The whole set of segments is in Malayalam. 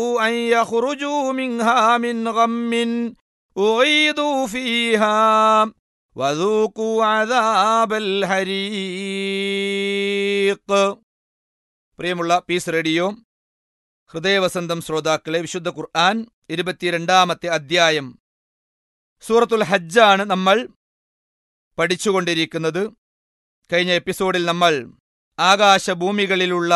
أن يخرجوا منها من غم أعيدوا فيها وذوقوا عذاب الحريق പ്രിയമുള്ള പീസ് റേഡിയോ ഹൃദയവസന്തം ശ്രോതാക്കളെ വിശുദ്ധ ഖുർആൻ ഇരുപത്തിരണ്ടാമത്തെ അധ്യായം സൂറത്തുൽ ഹജ്ജാണ് നമ്മൾ പഠിച്ചുകൊണ്ടിരിക്കുന്നത് കഴിഞ്ഞ എപ്പിസോഡിൽ നമ്മൾ ആകാശഭൂമികളിലുള്ള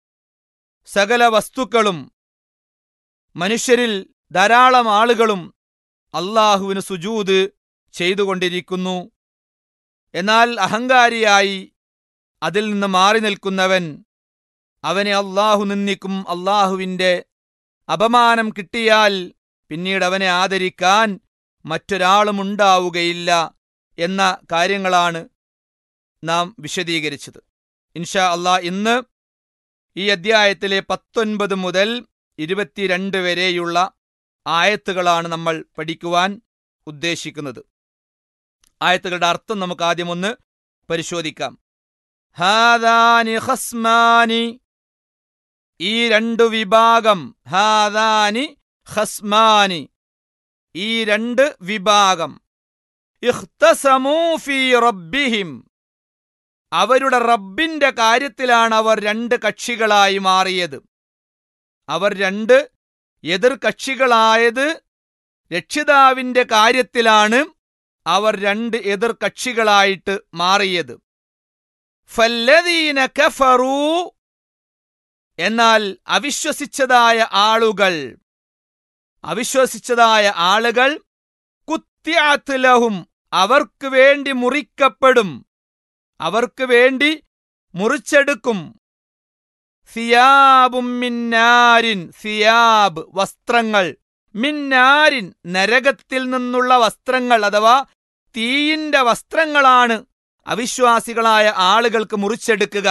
സകല വസ്തുക്കളും മനുഷ്യരിൽ ധാരാളം ആളുകളും അള്ളാഹുവിന് സുജൂത് ചെയ്തുകൊണ്ടിരിക്കുന്നു എന്നാൽ അഹങ്കാരിയായി അതിൽ നിന്ന് മാറി നിൽക്കുന്നവൻ അവനെ അള്ളാഹു നിന്ദിക്കും അള്ളാഹുവിൻ്റെ അപമാനം കിട്ടിയാൽ പിന്നീട് അവനെ ആദരിക്കാൻ മറ്റൊരാളും ഉണ്ടാവുകയില്ല എന്ന കാര്യങ്ങളാണ് നാം വിശദീകരിച്ചത് ഇൻഷാ അള്ളാഹ് ഇന്ന് ഈ അദ്ധ്യായത്തിലെ പത്തൊൻപത് മുതൽ ഇരുപത്തിരണ്ട് വരെയുള്ള ആയത്തുകളാണ് നമ്മൾ പഠിക്കുവാൻ ഉദ്ദേശിക്കുന്നത് ആയത്തുകളുടെ അർത്ഥം നമുക്ക് ആദ്യം ഒന്ന് പരിശോധിക്കാം ഹാദാനി ഖസ്മാനി ഈ രണ്ടു വിഭാഗം ഹാദാനി ഖസ്മാനി ഈ രണ്ട് വിഭാഗം ഇഖ്തസമൂ ഫീ റബ്ബിഹിം അവരുടെ റബ്ബിന്റെ കാര്യത്തിലാണ് അവർ രണ്ട് കക്ഷികളായി മാറിയത് അവർ രണ്ട് എതിർ കക്ഷികളായത് രക്ഷിതാവിന്റെ കാര്യത്തിലാണ് അവർ രണ്ട് എതിർ കക്ഷികളായിട്ട് മാറിയത് ഫല്ലദീന കഫറൂ എന്നാൽ അവിശ്വസിച്ചതായ ആളുകൾ അവിശ്വസിച്ചതായ ആളുകൾ കുത്യാത്ത് ലഹും അവർക്ക് വേണ്ടി മുറിക്കപ്പെടും അവർക്ക് വേണ്ടി മുറിച്ചെടുക്കും സിയാബും മിന്നാരിൻ സിയാബ് വസ്ത്രങ്ങൾ മിന്നാരിൻ നരകത്തിൽ നിന്നുള്ള വസ്ത്രങ്ങൾ അഥവാ തീയിന്റെ വസ്ത്രങ്ങളാണ് അവിശ്വാസികളായ ആളുകൾക്ക് മുറിച്ചെടുക്കുക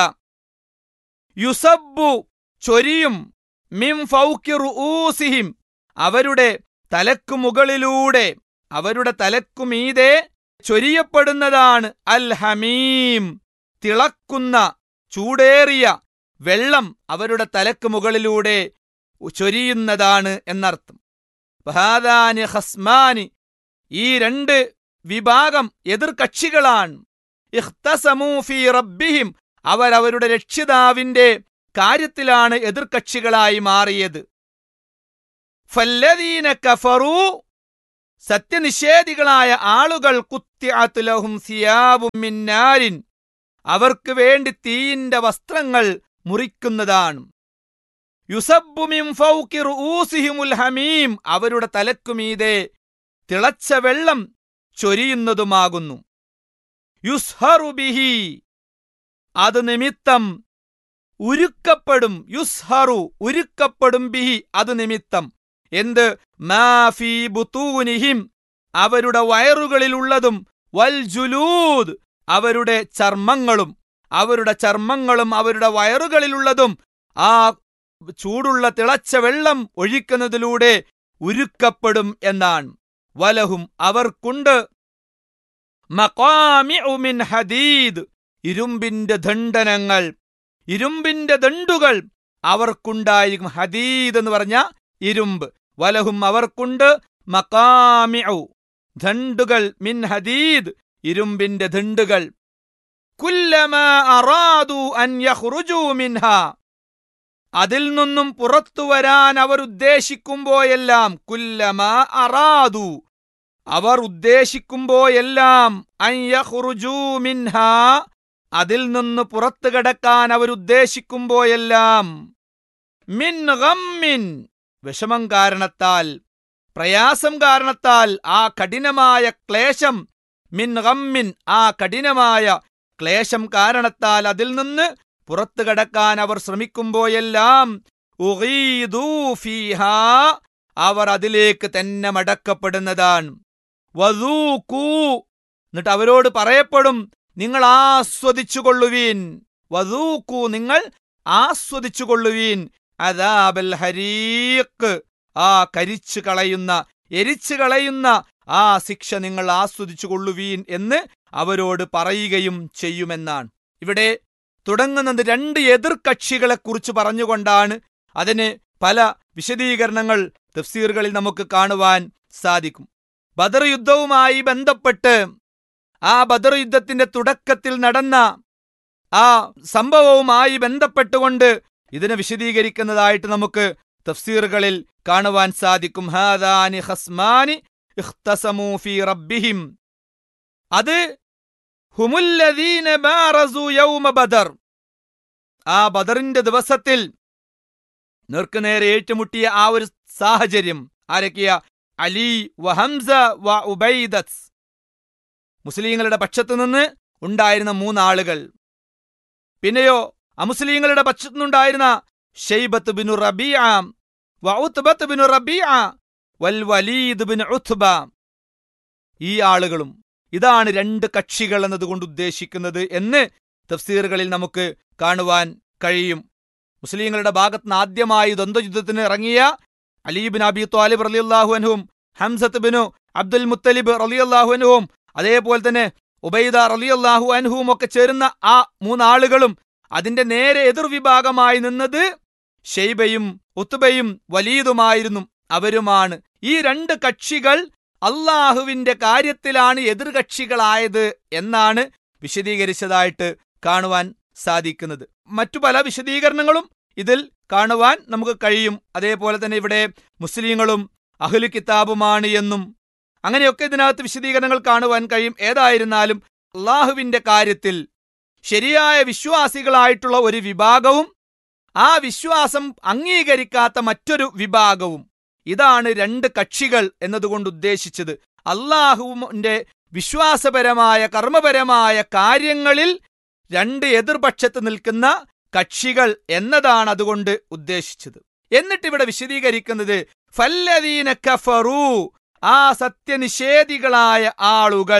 യുസബ്ബു ചൊരിയും മിം ഫൗക്കി റുഊസിഹിം അവരുടെ തലക്കു മുകളിലൂടെ അവരുടെ തലക്കുമീതെ ചൊരിയപ്പെടുന്നതാണ് അൽ ഹമീം തിളക്കുന്ന ചൂടേറിയ വെള്ളം അവരുടെ തലക്ക് മുകളിലൂടെ ചൊരിയുന്നതാണ് എന്നർത്ഥം ബഹാദാനി ഹസ്മാനി ഈ രണ്ട് വിഭാഗം എതിർ കക്ഷികളാണ് ഇഖ്തസമൂ ഫീ റബ്ബിഹിം അവർ അവരുടെ രക്ഷിതാവിന്റെ കാര്യത്തിലാണ് എതിർകക്ഷികളായി മാറിയത് ഫല്ലദീന കഫറൂ സത്യനിഷേധികളായ ആളുകൾ കുത്തിഅത്ത് ലഹും സിയാബും മിന്നാരിൻ അവർക്ക് വേണ്ടി തീയിന്റെ വസ്ത്രങ്ങൾ മുറിക്കുന്നതാണ് യുസബ്ബു മിൻ ഫൗഖി റുഊസിഹിമുൽ ഹമീം അവരുടെ തലക്കുമീതെ തിളച്ച വെള്ളം ചൊരിയുന്നതുമാകുന്നു യുസ്ഹറു ബിഹി അത് നിമിത്തം ഉരുക്കപ്പെടും യുസ്ഹറു ഉരുക്കപ്പെടും ബിഹി അത് നിമിത്തം എന്ത് മാഫി ബുത്തൂനിഹിം അവരുടെ വയറുകളിലുള്ളതും വൽ ജുലൂദ് അവരുടെ ചർമ്മങ്ങളും അവരുടെ ചർമ്മങ്ങളും അവരുടെ വയറുകളിലുള്ളതും ആ ചൂടുള്ള തിളച്ച വെള്ളം ഒഴിക്കുന്നതിലൂടെ ഉരുക്കപ്പെടും എന്നാണ് വലഹും അവർക്കുണ്ട് മഖാമിഉ മിൻ ഹദീദ് ഇരുമ്പിന്റെ ദണ്ഡനങ്ങൾ ഇരുമ്പിന്റെ ദണ്ടുകൾ അവർക്കുണ്ടായിരിക്കും ഹദീദ് എന്ന് പറഞ്ഞ ഇരുമ്പ് വലഹും അവർക്കുണ്ട് മക്കാമിഉ ദണ്ടുകൾ മിൻ ഹദീദ് ഇരുമ്പിന്റെ ദണ്ടുകൾ കുല്ലമ അറാദു അൻ യഖ്റുജു മിൻഹ അതിൽ നിന്നും പുറത്തു വരാൻ അവർ ഉദ്ദേശിക്കുമ്പോയെല്ലാം കുല്ലമ അറാദു അവർ ഉദ്ദേശിക്കുമ്പോയെല്ലാം അൻ യഖ്റുജു മിൻഹ അതിൽ നിന്ന് പുറത്തു കടക്കാൻ അവർ ഉദ്ദേശിക്കുമ്പോയെല്ലാം മിൻ ഗമ്മിൻ വിഷമം കാരണത്താൽ പ്രയാസം കാരണത്താൽ ആ കഠിനമായ ക്ലേശം മിൻ ഗമ്മിൻ ആ കഠിനമായ ക്ലേശം കാരണത്താൽ അതിൽ നിന്ന് പുറത്തു കടക്കാൻ അവർ ശ്രമിക്കുമ്പോയെല്ലാം ഉഗീദൂ ഫീഹാ അവർ അതിലേക്ക് തന്നെ മടക്കപ്പെടുന്നതാണ് വധൂക്കൂ എന്നിട്ട് അവരോട് പറയപ്പെടും നിങ്ങൾ ആസ്വദിച്ചുകൊള്ളുവീൻ വധൂക്കൂ നിങ്ങൾ ആസ്വദിച്ചുകൊള്ളുവീൻ അദാബൽ ഹരീക്ക് ആ കരിച്ചു കളയുന്ന എരിച്ചു കളയുന്ന ആ ശിക്ഷ നിങ്ങൾ ആസ്വദിച്ചു കൊള്ളുവീൻ എന്ന് അവരോട് പറയുകയും ചെയ്യുമെന്നാണ് ഇവിടെ തുടങ്ങുന്നത് രണ്ട് എതിർകക്ഷികളെ കുറിച്ച് പറഞ്ഞുകൊണ്ടാണ് അതിന് പല വിശദീകരണങ്ങൾ തഫ്സീറുകളിൽ നമുക്ക് കാണുവാൻ സാധിക്കും ബദർ യുദ്ധവുമായി ബന്ധപ്പെട്ട് ആ ബദർ യുദ്ധത്തിന്റെ തുടക്കത്തിൽ നടന്ന ആ സംഭവവുമായി ബന്ധപ്പെട്ടുകൊണ്ട് ഇതിനെ വിശദീകരിക്കുന്നതായിട്ട് നമുക്ക് തഫ്സീറുകളിൽ കാണുവാൻ സാധിക്കും ഹാദാനി ഹസ്മാനി ഇഖ്തസമൂ ഫീ റബ്ബിഹിം അത് ഹുമുല്ലദീന ബാറസു യൗമ ബദർ ആ ബദറിന്റെ ദിവസത്തിൽ നേർക്കുനേരെ ഏറ്റുമുട്ടിയ ആ ഒരു സാഹചര്യം ആരൊക്കെയ അലി വഹംസ വ ഉബൈദത്ത് മുസ്ലിങ്ങളുടെ പക്ഷത്തു നിന്ന് ഉണ്ടായിരുന്ന മൂന്നാളുകൾ പിന്നെയോ അമുസ്ലിങ്ങളുടെ പക്ഷത്തു നിന്നുണ്ടായിരുന്ന ഷെയ്ബത്ത് ബിനു റബീഅ വ ഉത്ബത്ത് ബിനു റബീഅ വൽ വലീദ് ബിൻ ഉത്ബ ഈ ആളുകളും ഇതാണ് രണ്ട് കക്ഷികൾ എന്നതുകൊണ്ട് ഉദ്ദേശിക്കുന്നത് എന്ന് തഫ്സീറുകളിൽ നമുക്ക് കാണുവാൻ കഴിയും മുസ്ലിങ്ങളുടെ ഭാഗത്ത് നിന്ന് ആദ്യമായി ദ്വന്ദ്വയുദ്ധത്തിന് ഇറങ്ങിയ അലീബിൻ അബി ത്വാലിബ് റലിയല്ലാഹു അൻഹും ഹംസത്ത് ബിനു അബ്ദുൽ മുത്തലിബ് റലിയല്ലാഹു അൻഹും അതേപോലെ തന്നെ ഉബൈദ റലിയല്ലാഹു അൻഹുവും ഒക്കെ ചേരുന്ന ആ മൂന്നാളുകളും അതിന്റെ നേരെ എതിർവിഭാഗമായി നിന്നത് ഷെയ്ബയും ഉത്തുബയും വലീദുമായിരുന്നു അവരുമാണ് ഈ രണ്ട് കക്ഷികൾ അള്ളാഹുവിന്റെ കാര്യത്തിലാണ് എതിർകക്ഷികളായത് എന്നാണ് വിശദീകരിച്ചതായിട്ട് കാണുവാൻ സാധിക്കുന്നത് മറ്റു പല വിശദീകരണങ്ങളും ഇതിൽ കാണുവാൻ നമുക്ക് കഴിയും അതേപോലെ തന്നെ ഇവിടെ മുസ്ലിങ്ങളും അഹ്ലു കിതാബുമാണ് എന്നും അങ്ങനെയൊക്കെ ഇതിനകത്ത് വിശദീകരണങ്ങൾ കാണുവാൻ കഴിയും ഏതായിരുന്നാലും അള്ളാഹുവിന്റെ കാര്യത്തിൽ ശരിയായ വിശ്വാസികളായിട്ടുള്ള ഒരു വിഭാഗവും ആ വിശ്വാസം അംഗീകരിക്കാത്ത മറ്റൊരു വിഭാഗവും ഇതാണ് രണ്ട് കക്ഷികൾ എന്നതുകൊണ്ട് ഉദ്ദേശിച്ചത് അള്ളാഹുവിന്റെ വിശ്വാസപരമായ കർമ്മപരമായ കാര്യങ്ങളിൽ രണ്ട് എതിർപക്ഷത്ത് നിൽക്കുന്ന കക്ഷികൾ എന്നതാണ് അതുകൊണ്ട് ഉദ്ദേശിച്ചത് എന്നിട്ട് ഇവിടെ വിശദീകരിക്കുന്നത് ഫല്ലദീന കഫറു ആ സത്യനിഷേധികളായ ആളുകൾ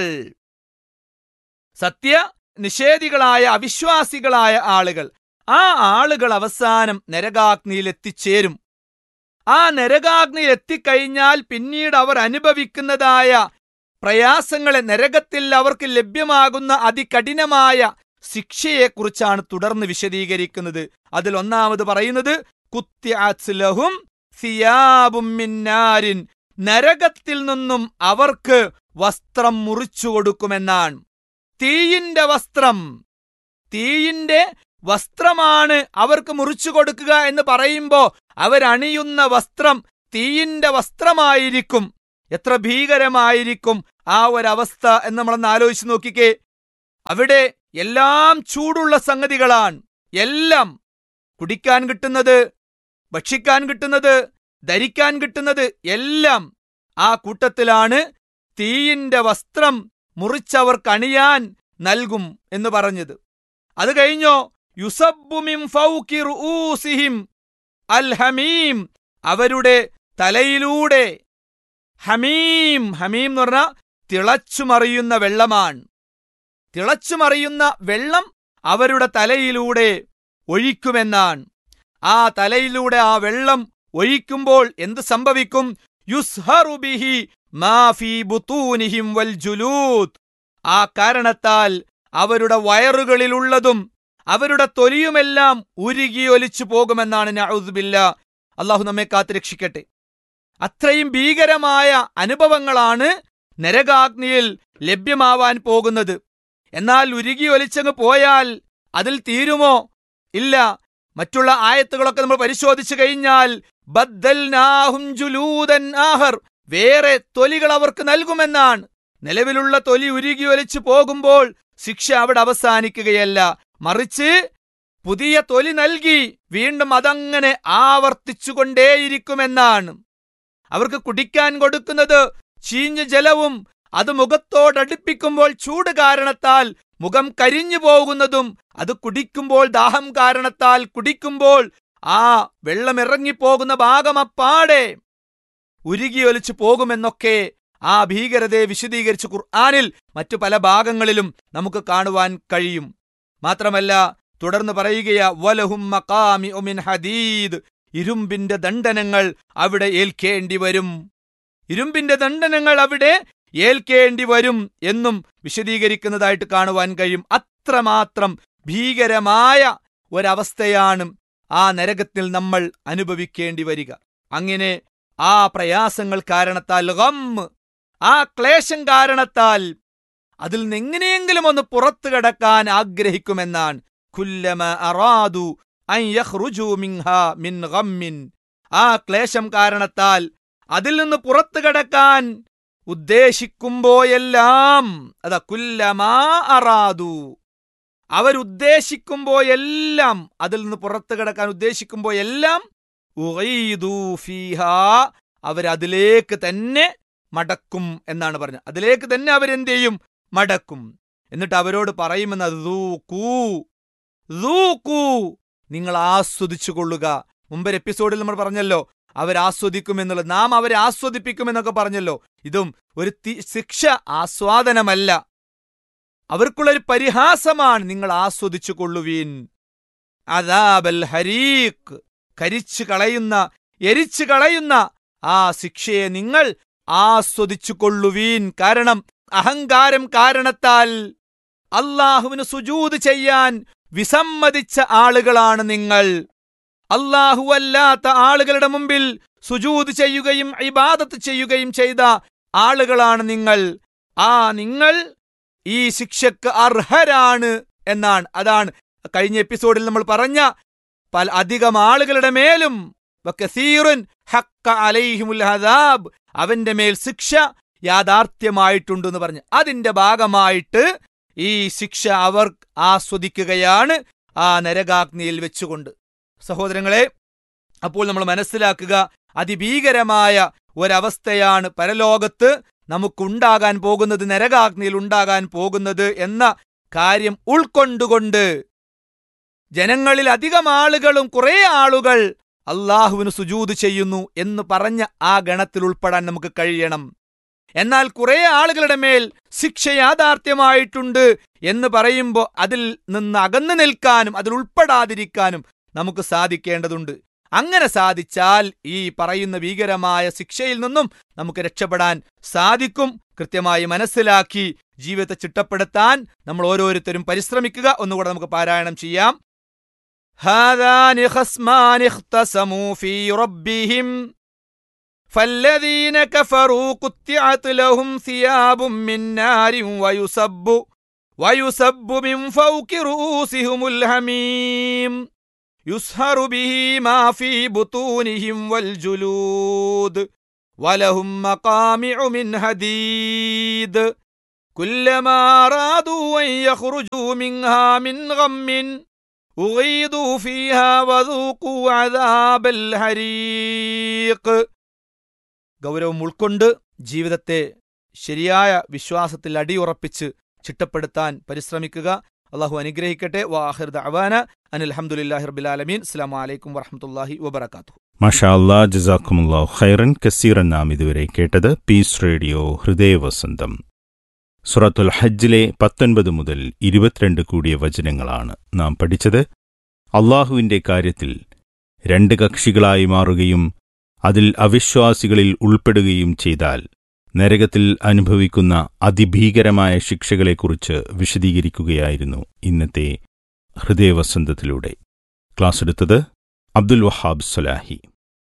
സത്യ നിഷേധികളായ അവിശ്വാസികളായ ആളുകൾ ആ ആളുകൾ അവസാനം നരകാഗ്നിയിൽ എത്തിച്ചേരും ആ നരകാഗ്നിയിൽ എത്തിക്കഴിഞ്ഞാൽ പിന്നീട് അവർ അനുഭവിക്കുന്നതായ പ്രയാസങ്ങളെ നരകത്തിൽ അവർക്ക് ലഭ്യമാകുന്ന അതികഠിനമായ ശിക്ഷയെക്കുറിച്ചാണ് തുടർന്ന് വിശദീകരിക്കുന്നത് അതിൽ ഒന്നാമത് പറയുന്നത് കുത്യാത്ലഹും സിയാബും മിന്നാരിൻ നരകത്തിൽ നിന്നും അവർക്ക് വസ്ത്രം മുറിച്ചു കൊടുക്കുമെന്നാണ് തീയിന്റെ വസ്ത്രം തീയിന്റെ വസ്ത്രമാണ് അവർക്ക് മുറിച്ചു കൊടുക്കുക എന്ന് പറയുമ്പോ അവരണിയുന്ന വസ്ത്രം തീയിന്റെ വസ്ത്രമായിരിക്കും എത്ര ഭീകരമായിരിക്കും ആ ഒരവസ്ഥ എന്ന് നമ്മളൊന്ന് ആലോചിച്ച് നോക്കിക്കേ അവിടെ എല്ലാം ചൂടുള്ള സംഗതികളാണ് എല്ലാം കുടിക്കാൻ കിട്ടുന്നത് ഭക്ഷിക്കാൻ കിട്ടുന്നത് ധരിക്കാൻ കിട്ടുന്നത് എല്ലാം ആ കൂട്ടത്തിലാണ് തീയിന്റെ വസ്ത്രം മുറിച്ചവർക്ക് അണിയാൻ നൽകും എന്ന് പറഞ്ഞത് അത് കഴിഞ്ഞോ യുസബ്ബുമിം ഫൗക്കി റുഊസിഹിം അൽ ഹമീം അവരുടെ തലയിലൂടെ ഹമീം ഹമീം എന്ന് പറഞ്ഞാൽ തിളച്ചുമറിയുന്ന വെള്ളമാണ് തിളച്ചുമറിയുന്ന വെള്ളം അവരുടെ തലയിലൂടെ ഒഴിക്കുമെന്നാണ് ആ തലയിലൂടെ ആ വെള്ളം ഒഴിക്കുമ്പോൾ എന്ത് സംഭവിക്കും യുസ്ഹറു ബിഹി മാ ഫീ ബുത്തൂനിഹിം വൽ ജുലൂദ് ആ കാരണത്താൽ അവരുടെ വയറുകളിലുള്ളതും അവരുടെ തൊലിയുമെല്ലാം ഉരുകിയൊലിച്ചു പോകുമെന്നാണ് നഅൂദുബില്ല അള്ളാഹു നമ്മെ കാത്തുരക്ഷിക്കട്ടെ അത്രയും ഭീകരമായ അനുഭവങ്ങളാണ് നരകാഗ്നിയിൽ ലഭ്യമാവാൻ പോകുന്നത് എന്നാൽ ഉരുകി ഒലിച്ചങ്ങ് പോയാൽ അതിൽ തീരുമോ ഇല്ല മറ്റുള്ള ആയത്തുകളൊക്കെ നമ്മൾ പരിശോധിച്ചു കഴിഞ്ഞാൽ ബദ്ദൽനാഹും ജുലൂദൻ ആഹർ വേറെ തൊലികൾ അവർക്ക് നൽകുമെന്നാണ് നിലവിലുള്ള തൊലി ഉരുകി ഒലിച്ചു പോകുമ്പോൾ ശിക്ഷ അവിടെ അവസാനിക്കുകയല്ല മറിച്ച് പുതിയ തൊലി നൽകി വീണ്ടും അതങ്ങനെ ആവർത്തിച്ചുകൊണ്ടേയിരിക്കുമെന്നാണ് അവർക്ക് കുടിക്കാൻ കൊടുക്കുന്നത് ചീഞ്ഞ ജലവും അത് മുഖത്തോടടുപ്പിക്കുമ്പോൾ ചൂട് കാരണത്താൽ മുഖം കരിഞ്ഞു പോകുന്നതും അത് കുടിക്കുമ്പോൾ ദാഹം കാരണത്താൽ കുടിക്കുമ്പോൾ ആ വെള്ളം ഇറങ്ങിപ്പോകുന്ന ഭാഗമപ്പാടെ ഉരുകിയൊലിച്ചു പോകുമെന്നൊക്കെ ആ ഭീകരതയെ വിശദീകരിച്ച് ഖുർആാനിൽ മറ്റു പല ഭാഗങ്ങളിലും നമുക്ക് കാണുവാൻ കഴിയും മാത്രമല്ല തുടർന്ന് പറയുകയാ വലഹും മഖാമി ഒമിൻ ഹദീദ് ഇരുമ്പിന്റെ ദണ്ഡനങ്ങൾ അവിടെ ഏൽക്കേണ്ടി വരും ഇരുമ്പിന്റെ ദണ്ഡനങ്ങൾ അവിടെ ഏൽക്കേണ്ടി വരും എന്നും വിശദീകരിക്കുന്നതായിട്ട് കാണുവാൻ കഴിയും അത്രമാത്രം ഭീകരമായ ഒരവസ്ഥയാണ് ആ നരകത്തിൽ നമ്മൾ അനുഭവിക്കേണ്ടി വരിക അങ്ങനെ ആ പ്രയാസങ്ങൾ കാരണത്താൽ ഗം ആ ക്ലേശം കാരണത്താൽ അതിൽ നിന്ന് എങ്ങനെയെങ്കിലും ഒന്ന് പുറത്തു കടക്കാൻ ആഗ്രഹിക്കുമെന്നാണ് കുല്ലമ അറാദു അൻ യഖ്റുജു മിൻഹാ മിൻ ഗമ്മിൻ ആ ക്ലേശം കാരണത്താൽ അതിൽ നിന്ന് പുറത്തു കടക്കാൻ ഉദ്ദേശിക്കുമ്പോയെല്ലാം അതാ കുല്ലമാ അറാദു അവരുദ്ദേശിക്കുമ്പോയെല്ലാം അതിൽ നിന്ന് പുറത്തു കടക്കാൻ ഉദ്ദേശിക്കുമ്പോയെല്ലാം ഉഗീദു ഫീഹാ അവരതിലേക്ക് തന്നെ മടക്കും എന്നാണ് പറഞ്ഞത് അതിലേക്ക് തന്നെ അവരെന്ത് ചെയ്യും മടക്കും എന്നിട്ട് അവരോട് പറയുമെന്ന് ദൂക്കൂ ദൂക്കൂ നിങ്ങൾ ആസ്വദിച്ചു കൊള്ളുക മുമ്പൊരു എപ്പിസോഡിൽ നമ്മൾ പറഞ്ഞല്ലോ അവരാസ്വദിക്കുമെന്നുള്ളത് നാം അവരെ ആസ്വദിപ്പിക്കുമെന്നൊക്കെ പറഞ്ഞല്ലോ ഇതും ഒരു തി- ശിക്ഷ ആസ്വാദനമല്ല അവർക്കുള്ളൊരു പരിഹാസമാണ് നിങ്ങൾ ആസ്വദിച്ചു കൊള്ളുവീൻ അദാബൽ ഹരീഖ് കരിച്ചു കളയുന്ന എരിച്ചു കളയുന്ന ആ ശിക്ഷയെ നിങ്ങൾ ആസ്വദിച്ചു കൊള്ളുവീൻ കാരണം അഹങ്കാരം കാരണത്താൽ അള്ളാഹുവിന് സുജൂത് ചെയ്യാൻ വിസമ്മതിച്ച ആളുകളാണ് നിങ്ങൾ അല്ലാഹുവല്ലാത്ത ആളുകളുടെ മുമ്പിൽ സുജൂത് ചെയ്യുകയും ഇബാദത്ത് ചെയ്യുകയും ചെയ്ത ആളുകളാണ് നിങ്ങൾ ആ നിങ്ങൾ ഈ ശിക്ഷക്ക് അർഹരാണ് എന്നാണ് അതാണ് കഴിഞ്ഞ എപ്പിസോഡിൽ നമ്മൾ പറഞ്ഞ പല അധികം ആളുകളുടെ മേലും വക്കസീറുൻ ഹക്ക അലൈഹിമുൽ ഹദാബ് അവന്റെ മേൽ ശിക്ഷ യാഥാർത്ഥ്യമായിട്ടുണ്ടെന്ന് പറഞ്ഞു അതിന്റെ ഭാഗമായിട്ട് ഈ ശിക്ഷ അവർ ആസ്വദിക്കുകയാണ് ആ നരകാഗ്നിയിൽ വെച്ചുകൊണ്ട് സഹോദരങ്ങളെ അപ്പോൾ നമ്മൾ മനസ്സിലാക്കുക അതിഭീകരമായ ഒരവസ്ഥയാണ് പരലോകത്ത് നമുക്കുണ്ടാകാൻ പോകുന്നത് നരകാഗ്നിയിൽ ഉണ്ടാകാൻ പോകുന്നത് എന്ന കാര്യം ഉൾക്കൊണ്ടുകൊണ്ട് ജനങ്ങളിൽ അധികം ആളുകളും കുറെ ആളുകൾ അള്ളാഹുവിന് സുജൂത് ചെയ്യുന്നു എന്ന് പറഞ്ഞ ആ ഗണത്തിൽ ഉൾപ്പെടാൻ നമുക്ക് കഴിയണം എന്നാൽ കുറെ ആളുകളുടെ മേൽ ശിക്ഷ യാഥാർത്ഥ്യമായിട്ടുണ്ട് എന്ന് പറയുമ്പോൾ അതിൽ നിന്ന് അകന്നു നിൽക്കാനും അതിൽ ഉൾപ്പെടാതിരിക്കാനും നമുക്ക് സാധിക്കേണ്ടതുണ്ട് അങ്ങനെ സാധിച്ചാൽ ഈ പറയുന്ന ഭീകരമായ ശിക്ഷയിൽ നിന്നും നമുക്ക് രക്ഷപ്പെടാൻ സാധിക്കും കൃത്യമായി മനസ്സിലാക്കി ജീവിതത്തെ ചിട്ടപ്പെടുത്താൻ നമ്മൾ ഓരോരുത്തരും പരിശ്രമിക്കുക ഒന്നുകൂടെ നമുക്ക് പാരായണം ചെയ്യാം هذان خصمان اختصموا في ربهم فالذين كفروا قطعت لهم ثياب من نار ويسب ويسب من فوق رؤوسهم الهميم يسهر به ما في بطونهم والجلود ولهم مقامع من هديد كلما أرادوا أن يخرجوا منها من غم أغيضوا فيها وذوقوا عذاب الحريق ഗൗരവം ഉൾക്കൊണ്ട് ജീവിതത്തെ ശരിയായ വിശ്വാസത്തിൽ അടിയുറപ്പിച്ച് ചിട്ടപ്പെടുത്താൻ പരിശ്രമിക്കുക അള്ളാഹു അനുഗ്രഹിക്കട്ടെ വാഹിർ ദഅവാന അനിൽ അൽഹംദുലില്ലാഹി റബ്ബിൽ ആലമീൻ അസ്സലാമു അലൈക്കും വറഹ്മത്തുള്ളാഹി വബറകാതുഹു മഷാ അല്ലാ ജസാക്കുമുല്ലാഹു ഖൈറൻ കസീറൻ നാം ഇതുവരെ കേട്ടത് പീസ് റേഡിയോ ഹൃദയവസന്തം സുറത്തുൽ ഹജ്ജിലെ പത്തൊൻപത് മുതൽ ഇരുപത്തിരണ്ട് കൂടിയ വചനങ്ങളാണ് നാം പഠിച്ചത് അള്ളാഹുവിന്റെ കാര്യത്തിൽ രണ്ട് കക്ഷികളായി മാറുകയും അതിൽ അവിശ്വാസികളിൽ ഉൾപ്പെടുകയും ചെയ്താൽ നരകത്തിൽ അനുഭവിക്കുന്ന അതിഭീകരമായ ശിക്ഷകളെക്കുറിച്ച് വിശദീകരിക്കുകയായിരുന്നു ഇന്നത്തെ ഹൃദയവസന്തത്തിലൂടെ ക്ലാസ് എടുത്തത് അബ്ദുൽ വഹാബ് സലാഹി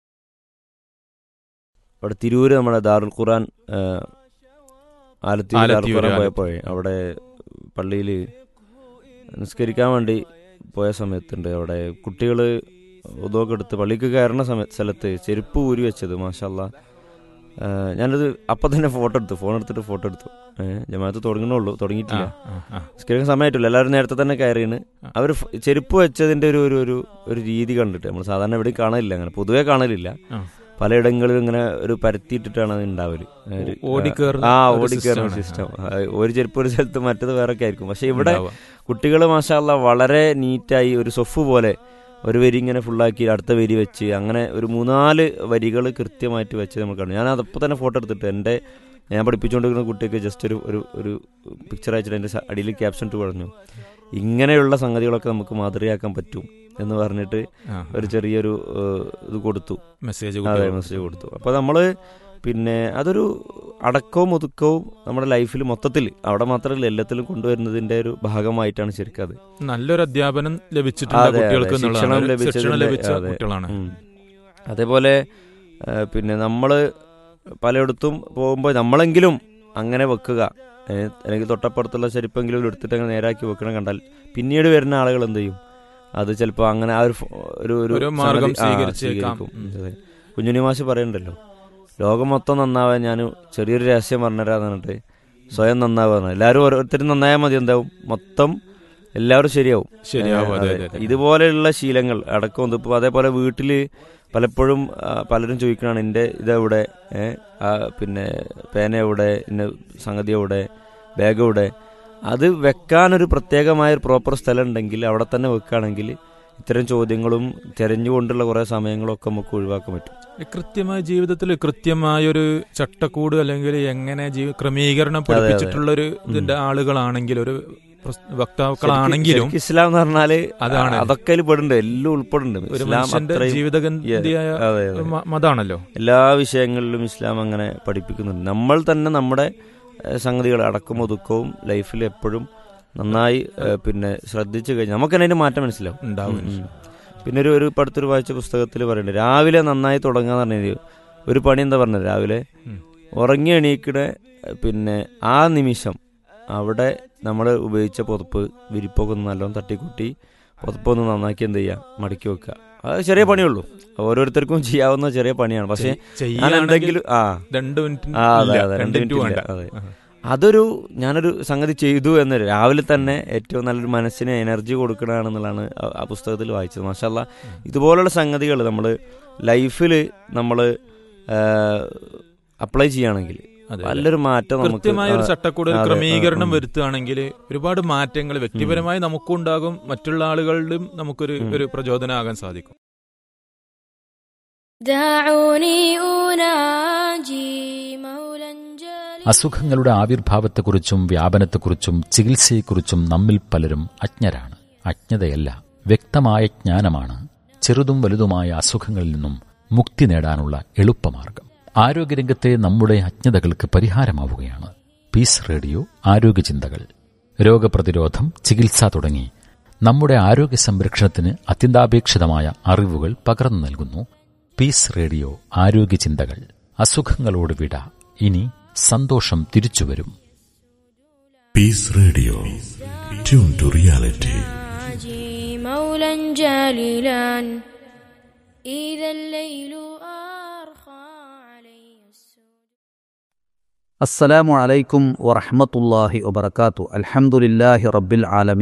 അവിടെ തിരൂര് നമ്മുടെ ദാറുൽ ഖുറാൻ ആ, ആലത്തൂർ ദാറുൽ ആലത്തിയൂര്, ഖുറാൻ ആലത്തൂർ. പോയപ്പോഴേ അവിടെ പള്ളിയിൽ നിസ്കരിക്കാൻ വേണ്ടി പോയ സമയത്തുണ്ട് അവിടെ കുട്ടികൾ ഉദോക്കെ എടുത്ത് പള്ളിക്ക് കയറുന്ന സമയ സ്ഥലത്ത് ചെരുപ്പ് ഊരി വെച്ചത് മാഷല്ല ഞാനത് അപ്പം തന്നെ ഫോട്ടോ എടുത്തു ഫോൺ എടുത്തിട്ട് ഫോട്ടോ എടുത്തു ഏഹ് ജമാഅത്ത് തുടങ്ങണുള്ളൂ തുടങ്ങിയിട്ടില്ല നിസ്കരിക്കാൻ സമയമായിട്ടില്ല എല്ലാവരും നേരത്തെ തന്നെ കയറിയാണ് ആ. അവർ ചെരുപ്പ് വെച്ചതിന്റെ ഒരു ഒരു ഒരു ഒരു രീതി കണ്ടിട്ട് നമ്മൾ സാധാരണ എവിടെയും കാണലില്ല അങ്ങനെ പൊതുവെ കാണലില്ല ആ. പലയിടങ്ങളിലും ഇങ്ങനെ ഒരു പരത്തിയിട്ടിട്ടാണ് അത് ഉണ്ടാവല് ഒരു- ഓടിക്കേറുന്ന ആ ഒരു ഓടിക്കേറുന്ന system ആണ്. സിസ്റ്റം ഒരു ചെരുപ്പ് ഒരു സ്ഥലത്ത് മറ്റത് വേറെ ഒക്കെ ആയിരിക്കും പക്ഷെ ഇവിടെ ഉണ്ടാവുക. കുട്ടികൾ മാഷാല്ല വളരെ നീറ്റായി ഒരു സൊഫ് പോലെ ഒരു വരി ഇങ്ങനെ ഫുള്ളാക്കി അടുത്ത വരി വെച്ച് അങ്ങനെ ഒരു മൂന്നാല് വരികൾ കൃത്യമായിട്ട് വെച്ച് നമ്മൾ കാണും ഞാൻ അതപ്പോൾ തന്നെ ഫോട്ടോ എടുത്തിട്ട് എൻ്റെ ഞാൻ പഠിപ്പിച്ചുകൊണ്ടിരിക്കുന്ന കുട്ടിക്ക് ജസ്റ്റ് ഒരു ഒരു ഒരു പിക്ചർ അയച്ചിട്ട് എൻ്റെ അടിയിൽ ക്യാപ്ഷൻ ഇട്ട് പറഞ്ഞു ഇങ്ങനെയുള്ള സംഗതികളൊക്കെ നമുക്ക് മാതൃകയാക്കാൻ പറ്റും എന്ന് പറഞ്ഞിട്ട് ആ, ഒരു ചെറിയൊരു ഏഹ്, ഇത് കൊടുത്തു മെസ്സേജ് അതെ കുട്ടികൾക്ക്. മെസ്സേജ് കൊടുത്തു അപ്പോൾ നമ്മൾ പിന്നെ അതൊരു അടക്കവും ഒതുക്കവും നമ്മുടെ ലൈഫിൽ മൊത്തത്തിൽ അവിടെ മാത്രമല്ല എല്ലാത്തിലും കൊണ്ടുവരുന്നതിന്റെ ഒരു ഭാഗമായിട്ടാണ് ശരിക്കും അത് നല്ലൊരു അധ്യാപനം ലഭിച്ചിട്ടുണ്ട് അതെ, അതെ. കുട്ടികൾക്ക് ശിക്ഷണം എന്നുള്ളതാണ് ഒരു ലഭിച്ചതിന്റെ- ശിക്ഷണം ലഭിച്ച അതെ. കുട്ടികളാണ് ഉം. അതേപോലെ ഏഹ് പിന്നെ നമ്മൾ പലയിടത്തും പോകുമ്പോൾ നമ്മളെങ്കിലും അങ്ങനെ വെക്കുക ഏഹ് അല്ലെങ്കിൽ തൊട്ടപ്പുറത്തുള്ള ചെരുപ്പെങ്കിലും എടുത്തിട്ട് അങ്ങനെ നേരാക്കി വെക്കണം കണ്ടാൽ പിന്നീട് വരുന്ന ആളുകൾ എന്ത് ചെയ്യും അത് ചിലപ്പോൾ അങ്ങനെ ആ ഒരു ഫ- ഒരു ഒരു മാർഗം സംഗതി- ആ, സ്വീകരിച്ചേക്കാം. സ്വീകരിക്കും. അതെ. കുഞ്ഞുണ്ണി മാഷ് പറയുന്നുണ്ടല്ലോ ലോകം മൊത്തം നന്നാവാൻ ഞാൻ ചെറിയൊരു രഹസ്യം പറഞ്ഞുതരാന്ന് പറഞ്ഞിട്ട് സ്വയം നന്നാവുക എല്ലാവരും ഓരോരുത്തരും നന്നായാൽ മതി എന്താവും മൊത്തം എല്ലാവരും ശരിയാവും ശരിയാവും അതെ ഏഹ് അതെ അതെ. അതെ. ഇതുപോലെയുള്ള ശീലങ്ങൾ അടക്കം ഇപ്പോൾ അതേപോലെ വീട്ടിൽ പലപ്പോഴും ആ, പലരും ചോദിക്കണാണ് എൻ്റെ ഇതെവിടെ ഏ, ആ, പിന്നെ പേന എവിടെ ഇന്ന സംഗതി എവിടെ ബാഗ് എവിടെ അത് വെക്കാനൊരു പ്രത്യേകമായ ഒരു പ്രോപ്പർ സ്ഥലം ഉണ്ടെങ്കിൽ അവിടെ തന്നെ വെക്കുകയാണെങ്കിൽ ഇത്തരം ചോദ്യങ്ങളും തെരഞ്ഞുകൊണ്ടുള്ള കുറേ സമയങ്ങളും ഒക്കെ നമുക്ക് ഒഴിവാക്കാൻ പറ്റും കൃത്യമായ ജീവിതത്തിൽ കൃത്യമായ ഒരു ചട്ടക്കൂട് അല്ലെങ്കിൽ എങ്ങനെ ജീവ ക്രമീകരണം പഠിപ്പിച്ചിട്ടുള്ള ഒരു ഇതിന്റെ ആളുകളാണെങ്കിൽ ഒരു പ്രസ്- വക്താക്കളാണെങ്കിലും ശരിക്കും ഇസ്ലാം എന്ന് പറഞ്ഞാല് അതാണ്. അതൊക്കെ അതിൽ പെടുന്നുണ്ട് എല്ലാം ഉൾപ്പെടുന്നുണ്ട് ഒരു ഇസ്ലാം മനുഷ്യന്റെ അത്രയും ജീവിതഗന്ധിയായ അതെ, അതെ. ഒരു മ- മതാണല്ലോ എല്ലാ വിഷയങ്ങളിലും ഇസ്ലാം അങ്ങനെ പഠിപ്പിക്കുന്നുണ്ട് നമ്മൾ തന്നെ നമ്മുടെ ഏഹ്, സംഗതികൾ അടക്കം ഒതുക്കവും ലൈഫിൽ എപ്പോഴും നന്നായി ഏഹ്, പിന്നെ ശ്രദ്ധിച്ചു കഴിഞ്ഞാൽ നമുക്ക് തന്നെ അതിന്റെ മാറ്റം മനസ്സിലാവും ഉണ്ടാവും ഉം, ഉം. പിന്നെ ഒരു ഒരു പടുത്തൊരു വായിച്ച പുസ്തകത്തിൽ പറയുന്നുണ്ട് രാവിലെ നന്നായി തുടങ്ങാന്ന് പറഞ്ഞാൽ ഒരു പണി എന്താ പറഞ്ഞത് രാവിലെ ഉം. ഉറങ്ങി എണീക്കണ ഏഹ്, പിന്നെ ആ നിമിഷം അവിടെ നമ്മൾ ഉപയോഗിച്ച പുതപ്പ് വിരിപ്പൊക്കെ ഒന്ന് നല്ലോണം തട്ടിക്കൂട്ടി പുതപ്പൊന്ന് നന്നാക്കി എന്ത് ചെയ്യുക മടക്കി വെക്കുക അത് ചെറിയ പണിയുള്ളൂ ഓരോരുത്തർക്കും ചെയ്യാവുന്ന ചെറിയ പണിയാണ് പക്ഷേ ഞാൻ ചെയ്യുകയാണെങ്കിൽ എന്തെങ്കിലും ആ രണ്ട് മിനിറ്റ് ആ, അതെ, ഇല്ല, അതെ, രണ്ട് രണ്ട് മിനിറ്റ് മിനിറ്റ് വേണ്ട ഇല്ല, അതെ. അതൊരു ഞാനൊരു സംഗതി ചെയ്തു എന്ന് രാവിലെ തന്നെ ഏറ്റവും നല്ലൊരു മനസ്സിന് എനർജി കൊടുക്കണമെന്നുള്ളതാണ് ആ- ആ പുസ്തകത്തിൽ വായിച്ചത് മാഷല്ല ഇതുപോലുള്ള സംഗതികൾ നമ്മൾ ലൈഫിൽ നമ്മൾ അപ്ലൈ ചെയ്യുകയാണെങ്കിൽ അതെ, അതെ. നല്ലൊരു മാറ്റം നമുക്ക് കൃത്യമായ ഒരു ആ, ചട്ടക്കൂട് ഒരു അതെ, ക്രമീകരണം ഉം, ഉം. വരുത്തുകയാണെങ്കിൽ ഒരുപാട് മാറ്റങ്ങൾ വ്യക്തിപരമായി നമുക്കും ഉണ്ടാകും മറ്റുള്ള ആളുകളിലും നമുക്കൊരു ഉം. ഒരു പ്രചോദനമാകാൻ സാധിക്കും دعوني أناجي مولا جليلا അസുഖങ്ങളുടെ ആവിർഭാവത്തെക്കുറിച്ചും വ്യാപനത്തെക്കുറിച്ചും ചികിത്സയെക്കുറിച്ചും നമ്മിൽ പലരും അജ്ഞരാണ് അജ്ഞതയല്ല വ്യക്തമായ ജ്ഞാനമാണ് ചെറുതും വലുതുമായ അസുഖങ്ങളിൽ നിന്നും മുക്തി നേടാനുള്ള എളുപ്പമാർഗം ആരോഗ്യരംഗത്തെ നമ്മുടെ അജ്ഞതകൾക്ക് പരിഹാരമാവുകയാണ് പീസ് റേഡിയോ ആരോഗ്യചിന്തകൾ രോഗപ്രതിരോധം ചികിത്സ തുടങ്ങി നമ്മുടെ ആരോഗ്യ സംരക്ഷണത്തിന് അത്യന്താപേക്ഷിതമായ അറിവുകൾ പകർന്നു നൽകുന്നു പീസ് റേഡിയോ ആരോഗ്യചിന്തകൾ അസുഖങ്ങളോട് വിട ഇനി സന്തോഷം തിരിച്ചുവരും Peace Radio. Tune to reality. أناجي مولا جليلا إذا الليل أرخى علي السود السلام عليكم ورحمة الله وبركاته الحمد لله رب العالمين